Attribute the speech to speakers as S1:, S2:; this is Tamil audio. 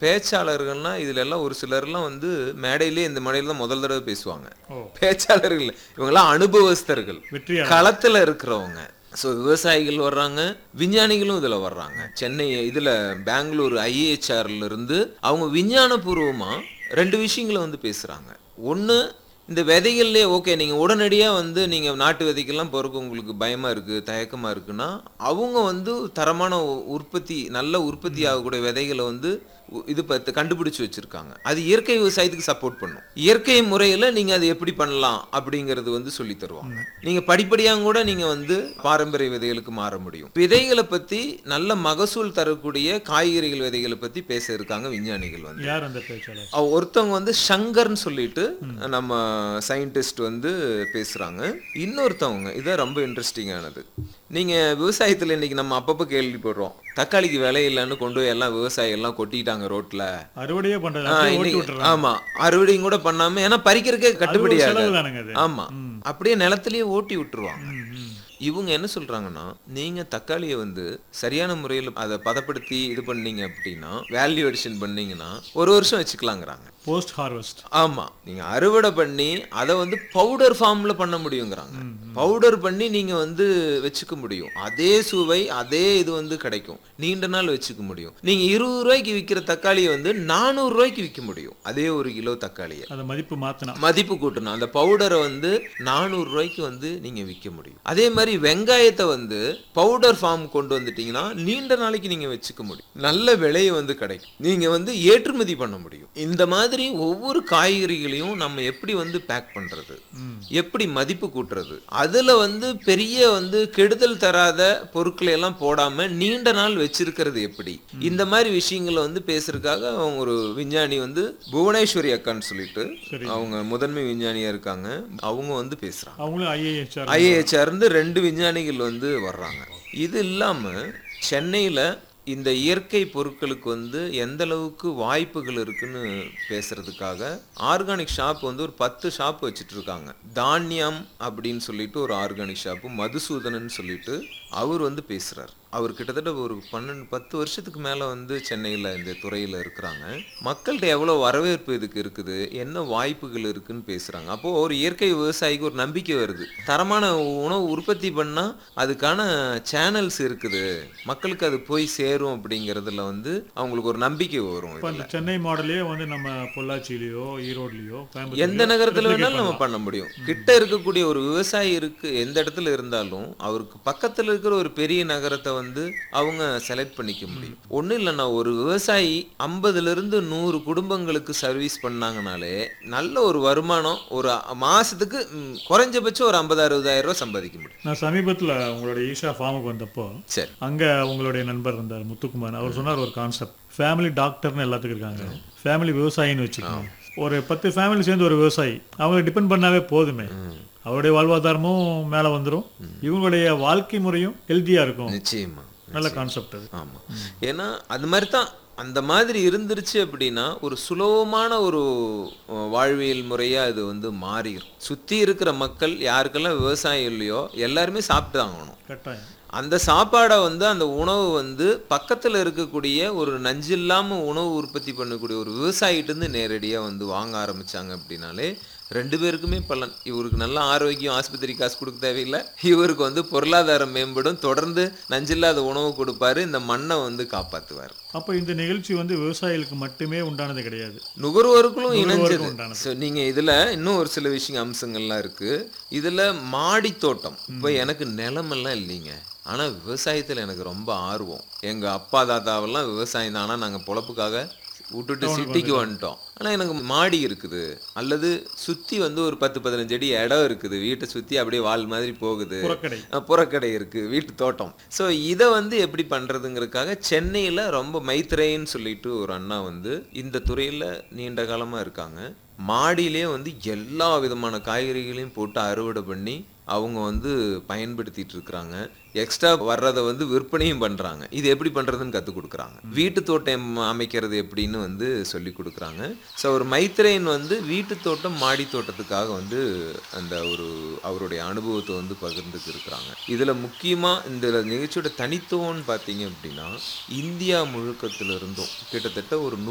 S1: பேச்சாளர்கள்னா இதுல எல்லாம் ஒரு சிலர்லாம் வந்து மேடையிலே இந்த மேடையில தான் முதல் தடவை பேசுவாங்க
S2: ஓ
S1: பேச்சாளர்கள் இவங்கெல்லாம் அனுபவஸ்தர்கள்
S2: வெற்றியாளர்
S1: களத்துல இருக்கிறவங்க ஸோ விவசாயிகள் வர்றாங்க விஞ்ஞானிகளும் இதுல வர்றாங்க சென்னை இதுல பெங்களூர் ஐஏஹெச்ஆர்ல இருந்து அவங்க விஞ்ஞானபூர்வமா ரெண்டு விஷயங்களை வந்து பேசுறாங்க ஒண்ணு இந்த விதைகள்லேயே ஓகே நீங்க உடனடியா வந்து நீங்க நாட்டு விதைக்கெல்லாம் பிறகு உங்களுக்கு பயமா இருக்கு தயக்கமா இருக்குன்னா அவங்க வந்து தரமான உ- உற்பத்தி நல்ல உற்பத்தி ஆகக்கூடிய விதைகளை வந்து உ- இது பத்து கண்டுபிடிச்சு வச்சிருக்காங்க அது இயற்கை விவசாயத்துக்கு சப்போர்ட் பண்ணும் இயற்கை முறையில நீங்க அதை எப்படி பண்ணலாம் அப்படிங்கிறது வந்து சொல்லி தருவாங்க நீங்க படிப்படியாக கூட நீங்க வந்து பாரம்பரிய விதைகளுக்கு மாற முடியும் விதைகளை பத்தி நல்ல மகசூல் தரக்கூடிய காய்கறிகள் விதைகளை பத்தி பேச இருக்காங்க விஞ்ஞானிகள் வந்து
S2: யார் அந்த பேச்சாளர்
S1: அவ- ஒருத்தவங்க வந்து சங்கர்னு சொல்லிட்டு நம்ம சயின்டிஸ்ட் வந்து பேசுறாங்க இன்னொருத்தவங்க இதான் ரொம்ப இன்ட்ரெஸ்டிங்கானது நீங்க விவசாயத்துல இன்னைக்கு நம்ம அப்பப்போ கேள்விப்படுறோம் தக்காளிக்கு விலை இல்லைன்னு கொண்டு போய் எல்லாம் விவசாயி எல்லாம் கொட்டிட்டாங்க ரோட்ல
S2: அறுவடையே பண்றது
S1: ஆ,
S2: அப்படியே ஓட்டி
S1: இன்னைக்கு-
S2: விட்டுறாங்க
S1: ஆமா அறுவடையும் கூட பண்ணாம ஏன்னா பறிக்கிறதுக்கே
S2: அது ஒரு
S1: கட்டுப்படியாது
S2: செலவு தானுங்க அது
S1: ஆமா அப்படியே நிலத்திலேயே ஓட்டி விட்டுருவாங்க
S2: ம், ம்.
S1: இவங்க என்ன சொல்றாங்கன்னா நீங்க தக்காளியை வந்து சரியான முறையில் அதை பதப்படுத்தி இது பண்ணீங்க அப்படின்னா வேல்யூ அடிஷன் பண்ணீங்கன்னா ஒரு வருஷம் வச்சுக்கலாங்கிறாங்க
S2: போஸ்ட் ஹார்வெஸ்ட்
S1: ஆமா நீங்க அறுவடை பண்ணி அதை வந்து பவுடர் ஃபார்ம்ல பண்ண முடியுங்கிறாங்க பவுடர் பண்ணி நீங்க வந்து வச்சுக்க முடியும் அதே சுவை அதே இது வந்து கிடைக்கும் நீண்ட நாள் வச்சுக்க முடியும் நீங்க இருபது ரூபாய்க்கு விற்கிற தக்காளியை வந்து நானூறு ரூபாய்க்கு விற்க முடியும் அதே ஒரு கிலோ தக்காளியை
S2: அதை மதிப்பு மாத்தினா
S1: மதிப்பு கூட்டணும் அந்த பவுடரை வந்து நானூறு ரூபாய்க்கு வந்து நீங்க விற்க முடியும் அதே மாதிரி வெங்காயத்தை வந்து பவுடர் ஃபார்ம் கொண்டு வந்துட்டீங்கன்னா நீண்ட நாளைக்கு நீங்க வச்சுக்க முடியும் நல்ல விலையை வந்து கிடைக்கும் நீங்க வந்து ஏற்றுமதி பண்ண முடியும் இந்த மாதிரி ஒவ்வொரு காய்கறிகளையும் நம்ம எப்படி வந்து பேக் பண்றது எப்படி மதிப்பு கூட்டுறது அதுல வந்து பெரிய வந்து கெடுதல் தராத பொருட்களை எல்லாம் போடாம நீண்ட நாள் வச்சிருக்கிறது எப்படி இந்த மாதிரி விஷயங்களை வந்து பேசுறதுக்காக அவங்க ஒரு விஞ்ஞானி வந்து புவனேஸ்வரி அக்கான்னு சொல்லிட்டு
S2: சரி.
S1: அவங்க முதன்மை விஞ்ஞானியா இருக்காங்க அவங்க வந்து பேசுறாங்க
S2: அவங்களும் ஐஏஹெச்ஆர்
S1: ஐஏஹெச்ஆர் இருந்து ரெண்டு விஞ்ஞானிகள் வந்து வர்றாங்க இது இல்லாம சென்னையில இந்த இயற்கை பொருட்களுக்கு வந்து எந்த அளவுக்கு வாய்ப்புகள் இருக்குன்னு பேசுறதுக்காக ஆர்கானிக் ஷாப் வந்து ஒரு பத்து ஷாப் வச்சுட்டு இருக்காங்க தானியம் அப்படின்னு சொல்லிட்டு ஒரு ஆர்கானிக் ஷாப்பு மதுசூதனன் சொல்லிட்டு அவர் வந்து பேசுறார் அவர் கிட்டத்தட்ட ஒரு பன்னெண்டு பத்து வருஷத்துக்கு மேல வந்து சென்னையில இந்த துறையில இருக்கிறாங்க மக்கள்கிட்ட எவ்வளவு வரவேற்பு இதுக்கு இருக்குது என்ன வாய்ப்புகள் இருக்குன்னு பேசுறாங்க அப்போ ஒரு இயற்கை விவசாயிக்கு ஒரு நம்பிக்கை வருது தரமான உணவு உற்பத்தி பண்ணா அதுக்கான சேனல்ஸ் இருக்குது மக்களுக்கு அது போய் சேரும் அப்படிங்கறதுல வந்து அவங்களுக்கு ஒரு நம்பிக்கை வரும்
S2: இப்போ
S1: இதுல.
S2: அந்த சென்னை மாடலே வந்து நம்ம பொள்ளாச்சியிலயோ ஈரோட்லயோ
S1: எந்த நகரத்துல வேணாலும் நம்ம பண்ண முடியும் கிட்ட இருக்கக்கூடிய ஒரு விவசாயி இருக்கு எந்த இடத்துல இருந்தாலும் அவருக்கு பக்கத்துல இருக்கிற ஒரு பெரிய நகரத்தை வந்து அவங்க செலக்ட் பண்ணிக்க முடியும் ஒண்ணும் இல்லைன்னா ஒரு விவசாயி ஐம்பதுல இருந்து நூறு குடும்பங்களுக்கு சர்வீஸ் பண்ணாங்கனாலே நல்ல ஒரு வருமானம் ஒரு மாசத்துக்கு ம், குறைஞ்சபட்சம் ஒரு ஐம்பது அறுபதாயிரம் ரூபாய் சம்பாதிக்க முடியும்
S2: நான் சமீபத்துல உங்களோட ஈஷா ஃபார்முக்கு வந்தப்போ
S1: சரி
S2: அங்க உங்களுடைய நண்பர் இருந்தார் முத்துக்குமார் அவர் சொன்னார் ஒரு கான்செப்ட் ஃபேமிலி டாக்டர்னு எல்லாத்துக்கும் இருக்காங்க ஃபேமிலி விவசாயின்னு வச்சுக்கோங்க ஒரு பத்து ஃபேமிலி சேர்ந்து ஒரு விவசாயி அவங்களை டிபெண்ட் பண்ணாவே போதுமே அவருடைய வாழ்வாதாரமும் மேல வந்துரும் இவங்களுடைய வாழ்க்கை முறையும் ஹெல்த்தியா இருக்கும்
S1: நிச்சயமா
S2: நல்ல கான்செப்ட் அது
S1: ஆமா ஏன்னா அது மாதிரி தான் அந்த மாதிரி இருந்துருச்சு அப்படின்னா ஒரு சுலபமான ஒரு அஹ், வாழ்வியல் முறையா இது வந்து மாறிடும் சுத்தி இருக்கிற மக்கள் யாருக்கெல்லாம் விவசாயம் இல்லையோ எல்லாருமே சாப்பிட்டு தான் ஆகணும்
S2: கட்டாயம்
S1: அந்த சாப்பாடை வந்து அந்த உணவு வந்து பக்கத்துல இருக்கக்கூடிய ஒரு நஞ்சில்லாம உணவு உற்பத்தி பண்ணக்கூடிய ஒரு விவசாயிட்ட இருந்து நேரடியா வந்து வாங்க ஆரம்பிச்சாங்க அப்படின்னாலே ரெண்டு பேருக்குமே பலன் இவருக்கு நல்ல ஆரோக்கியம் ஆஸ்பத்திரி காசு கொடுக்க தேவையில்லை இவருக்கு வந்து பொருளாதாரம் மேம்படும் தொடர்ந்து நஞ்சில்லாத உணவு கொடுப்பாரு இந்த மண்ணை வந்து காப்பாத்துவார்
S2: அப்போ இந்த நிகழ்ச்சி வந்து விவசாயிகளுக்கு மட்டுமே உண்டானது கிடையாது
S1: நுகர்வோருக்கும் இணைஞ்சது
S2: உண்டானது.
S1: So, நீங்க இதுல இன்னும் ஒரு சில விஷயம் அம்சங்கள்லாம் இருக்கு இதுல மாடி தோட்டம் இப்போ எனக்கு நிலமெல்லாம் இல்லைங்க ஆனா விவசாயத்துல எனக்கு ரொம்ப ஆர்வம் எங்க அப்பா தாத்தாவெல்லாம் விவசாயம் தான் ஆனா நாங்க பொழப்புக்காக விட்டுட்டு சிட்டிக்கு வந்துட்டோம் ஆனா எனக்கு மாடி இருக்குது அல்லது சுத்தி வந்து ஒரு பத்து பதினஞ்சு அடி இடம் இருக்குது வீட்டை சுத்தி அப்படியே வால் மாதிரி போகுது
S2: புறக்கடை
S1: அஹ் புறக்கடை இருக்கு வீட்டு தோட்டம் ஸோ இதை வந்து எப்படி பண்றதுங்கிறதுக்காக சென்னையில ரொம்ப மைத்ரேன்னு சொல்லிட்டு ஒரு அண்ணா வந்து இந்த துறையில நீண்ட காலமா இருக்காங்க மாடியிலே வந்து எல்லா விதமான காய்கறிகளையும் போட்டு அறுவடை பண்ணி அவங்க வந்து பயன்படுத்திட்டு இருக்கிறாங்க எக்ஸ்ட்ரா வர்றதை வந்து விற்பனையும் பண்றாங்க இது எப்படி பண்றதுன்னு கற்றுக் கொடுக்குறாங்க வீட்டு தோட்டம் அமைக்கிறது எப்படின்னு வந்து சொல்லி கொடுக்குறாங்க ஸோ ஒரு மைத்ரேயன் வந்து வீட்டு தோட்டம் மாடி தோட்டத்துக்காக வந்து அந்த ஒரு அவருடைய அனுபவத்தை வந்து பகிர்ந்துக்கு இருக்கிறாங்க இதுல முக்கியமா இந்த நிகழ்ச்சியோட தனித்துவம்னு பார்த்தீங்க அப்படின்னா இந்தியா முழுக்கத்துல இருந்தும் கிட்டத்தட்ட ஒரு